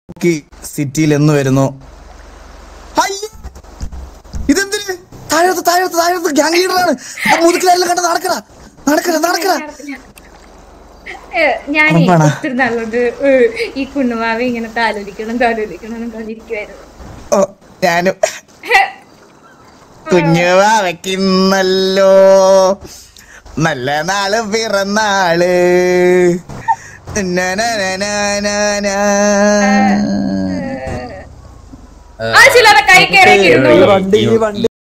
നോക്കി സിറ്റിയിൽ എന്ന് വരുന്നു അയ്യേ! ഇതെന്തിന് താഴത്ത് താഴത്ത് താഴത്ത് ഗ്യാങ് ലീഡറാണ് മുതുക്കിലെല്ലാം കണ്ട നടക്കണ നടക്കണ നടക്കണ ഞാനേ ഉറപ്പാണോ? ഒത്തിരി നാളുകൊണ്ട് ഏ, ഈ കുണ്ണുമാവ ഇങ്ങനെ താലോലിക്കണം താലോലിക്കണം എന്ന് കണ്ടിരിക്കുവായിരുന്നു ഓ ഞാനും കുഞ്ഞുവ വെക്കുന്നല്ലോ നല്ല നാള് പിറന്നാള് നനനനനന. ആ ചിലരെ കൈ കയറി ഈ വണ്ടി ഈ വണ്ടി